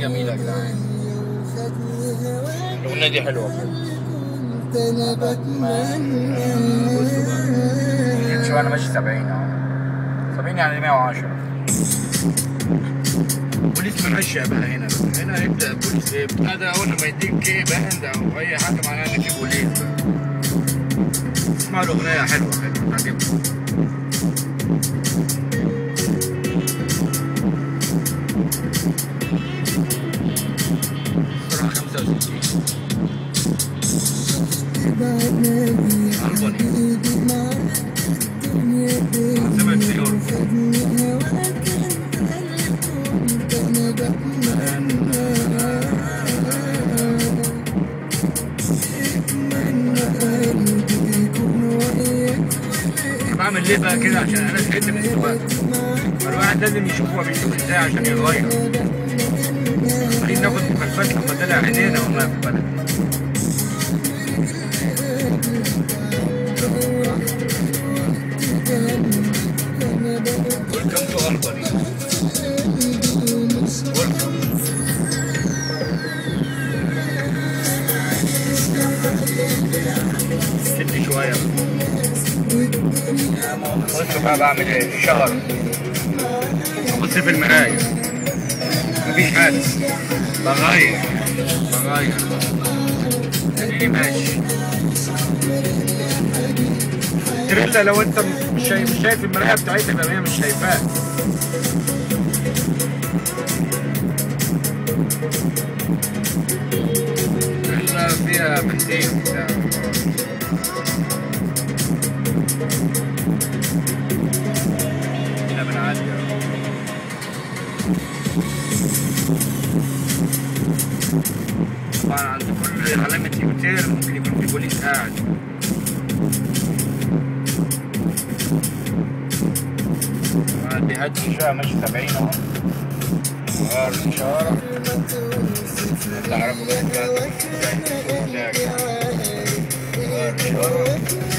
جميله يا جدعان الاغنيه دي حلوه بجد شوف انا ماشي 70 اهو 70 يعني 110 بوليس منشأ بقى هنا بقى. هنا يبدا بوليس ايه بتاع ده اول ما يديك ايه باند او اي حاجه معناها ان في بوليس بقى اسمع الاغنيه حلوه حلوه تعجبني سرعة 65 ألباني عاصمة سيول بعمل ليه بقى كده عشان انا زهقت من السواقه فالواحد لازم يشوف هو بيسوق ازاي عشان يتغير عايزين ناخد مخالفات لما طلع عينينا وما في البلد ويلكم تو ألباني ويلكم شد شوية بص بقى بعمل ايه شهر ببص في المراية مفيش حاجة بغير بغير اديني ماشي تريلا لو انت مش شايف مش شايف المراية بتاعتها يبقى هي مش شايفاك تريلا فيها بنزين وبتاع هنا بنعدي اهو. طبعا عند كل علامة يوتير ممكن يكون في بوليس قاعد بيهدي شوية ماشي 70 اهو غير الإشارة تعرفوا بقى دلوقتي غير الإشارة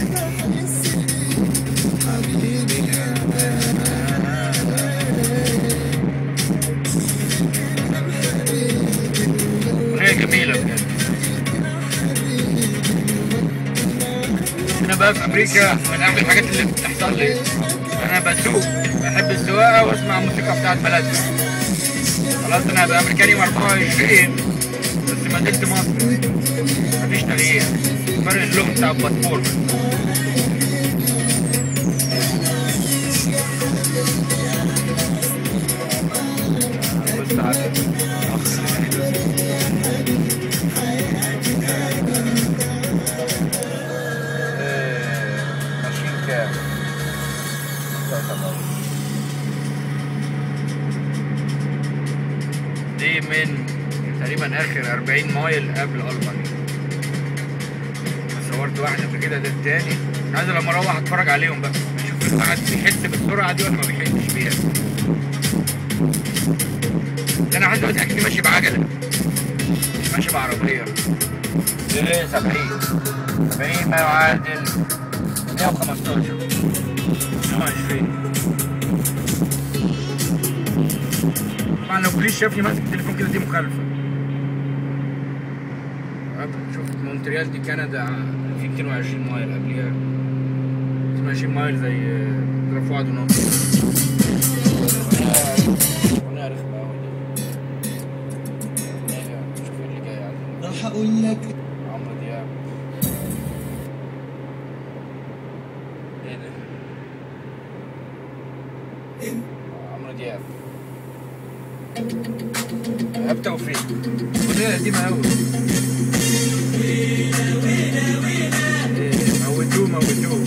أغنية جميلة بجد أنا بقى في أمريكا من أحلى الحاجات اللي بتحصل لي أنا بسوق بحب السواقة وأسمع الموسيقى بتاعت بلدنا خلاص أنا بقى أمريكاني 24 بس ما زلت مصري مفيش تغيير فرق اللون بتاع الباسبور بس. بص على الأخ اللي ماشيين كام؟ دي من تقريبا اخر 40 مايل قبل الباني صورت واحد قبل كده ده التاني عايز لما اروح اتفرج عليهم بقى اشوف الواحد بيحس بالسرعه دي ولا ما بيحسش بيها ده انا عندي متاكد اني ماشي بعجله مش ماشي بعربيه ايه 70 70 ما يعادل 115 120 طبعا لو بوليس شافني ماسك التليفون كده دي مخالفه شوف مونتريال دي كندا في 220 مايل قبليها 220 مايل زي رفوع دونام وانا عارف بقى شوف اللي جاي يعني راح اقول لك عمرو دياب ايه ده؟ عمرو دياب ايهاب توفيق اغنية قديمة أوي إيه، موتوه موتوه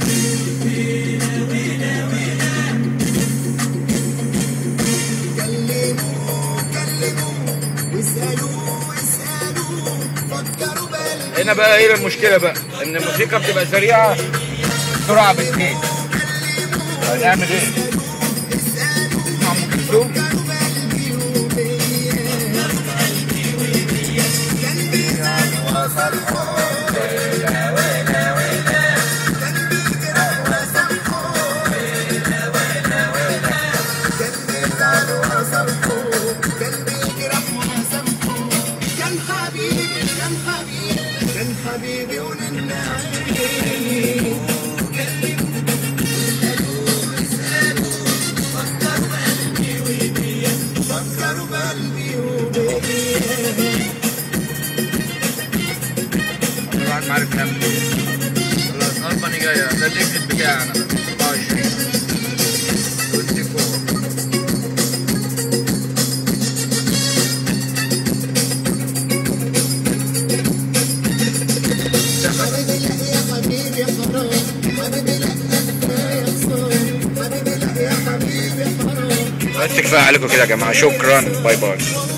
هنا بقى ايه المشكلة بقى؟ إن الموسيقى بتبقى سريعة سرعة باتنين هنعمل ايه؟ نسمع أم كلثوم الجايه ده الاكزit بتاعي انا 24 24 حبيبي لا يا حبيبي حرام حبيبي لا يا خسارة حبيبي لا يا حبيبي حرام بس كفايه عليكم كده يا جماعه شكرا باي باي